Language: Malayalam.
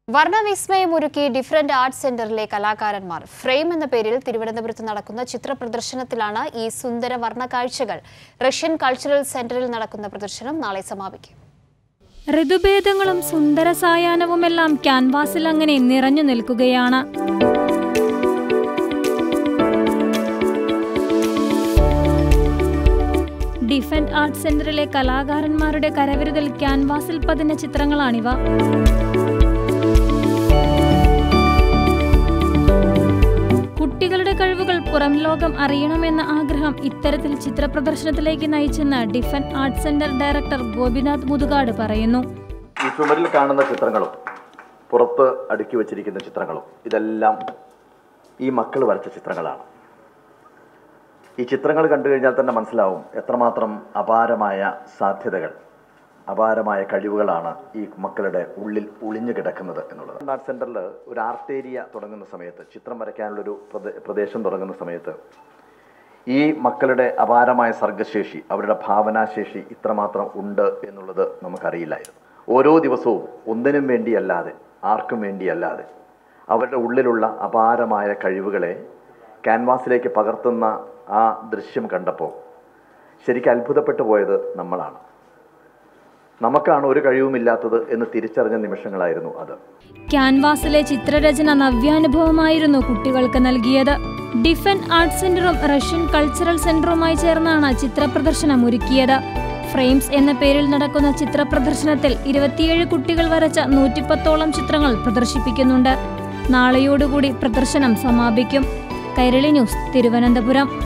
വർണ്ണവിസ്മയമൊരുക്കി ഡിഫറന്റ് ആർട്സ് സെന്ററിലെ കലാകാരന്മാർ ഫ്രെയിം എന്ന പേരിൽ തിരുവനന്തപുരത്ത് നടക്കുന്ന ചിത്ര പ്രദർശനത്തിലാണ് ഈ സുന്ദര വർണ്ണ കാഴ്ചകൾ റഷ്യൻ കൾച്ചറൽ സെന്ററിൽ നടക്കുന്ന പ്രദർശനം നാളെ സമാപിക്കും ഋതുഭേദങ്ങളും സുന്ദര സായാഹ്നവുമെല്ലാം ക്യാൻവാസിൽ അങ്ങനെ നിറഞ്ഞു നിൽക്കുകയാണ് ഡിഫൻഡ് ആർട്ട് സെന്ററിലെ കലാകാരന്മാരുടെ കരവിരുതൽ ക്യാൻവാസിൽ പതിഞ്ഞ ചിത്രങ്ങളാണിവ കുട്ടികളുടെ കഴിവുകൾ പുറം ലോകം അറിയണമെന്ന ആഗ്രഹം ഇത്തരത്തിൽ ചിത്രപ്രദർശനത്തിലേക്ക് നയിച്ചെന്ന് different art centre director Gopinath Muthukad പറയുന്നു ഈ ചുമരിൽ കാണുന്ന ചിത്രങ്ങളും പുറത്ത് അടുക്കി വച്ചിരിക്കുന്ന ചിത്രങ്ങളും ഇതെല്ലാം ഈ മക്കൾ വരച്ച ചിത്രങ്ങളാണ് ഈ ചിത്രങ്ങൾ കണ്ടു കഴിഞ്ഞാൽ തന്നെ മനസ്സിലാവും എത്രമാത്രം അപാരമായ സാധ്യതകൾ അപാരമായ കഴിവുകളാണ് ഈ മക്കളുടെ ഉള്ളിൽ ഒളിഞ്ഞു കിടക്കുന്നത് എന്നുള്ളത് ആർട്ട് സെൻറ്ററിൽ ഒരു ആർട്ട് ഏരിയ തുടങ്ങുന്ന സമയത്ത് ചിത്രം വരയ്ക്കാനുള്ളൊരു പ്രദേ- പ്രദേശം തുടങ്ങുന്ന സമയത്ത് ഈ മക്കളുടെ അപാരമായ സർഗശേഷി അവരുടെ ഭാവനാശേഷി ഇത്രമാത്രം ഉണ്ട് എന്നുള്ളത് നമുക്കറിയില്ലായിരുന്നു ഓരോ ദിവസവും ഒന്നിനും വേണ്ടിയല്ലാതെ ആർക്കും വേണ്ടിയല്ലാതെ അവരുടെ ഉള്ളിലുള്ള അപാരമായ കഴിവുകളെ ക്യാൻവാസിലേക്ക് പകർത്തുന്ന ആ ദൃശ്യം കണ്ടപ്പോൾ ശരിക്കും അത്ഭുതപ്പെട്ടു പോയത് നമ്മളാണ് നമുക്കാണ് ഒരു കഴിവുമില്ലാത്തത് എന്ന് തിരിച്ചറിഞ്ഞ നിമിഷങ്ങളായിരുന്നു അത് ക്യാൻവാസിലെ ചിത്രരചന നവ്യാനുഭവമായിരുന്നു കുട്ടികൾക്ക് നൽകിയത് ഡിഫൻ ആർട്ട് സെന്ററും റഷ്യൻ കൾച്ചറൽ സെന്ററുമായി ചേർന്നാണ് ചിത്രപ്രദർശനം ഒരുക്കിയത് ഫ്രെയിംസ് എന്ന പേരിൽ നടക്കുന്ന ചിത്രപ്രദർശനത്തിൽ ഇരുപത്തിയേഴ് കുട്ടികൾ വരച്ച നൂറ്റിപ്പത്തോളം ചിത്രങ്ങൾ പ്രദർശിപ്പിക്കുന്നുണ്ട് നാളെയോടുകൂടി പ്രദർശനം സമാപിക്കും കൈരളി ന്യൂസ് തിരുവനന്തപുരം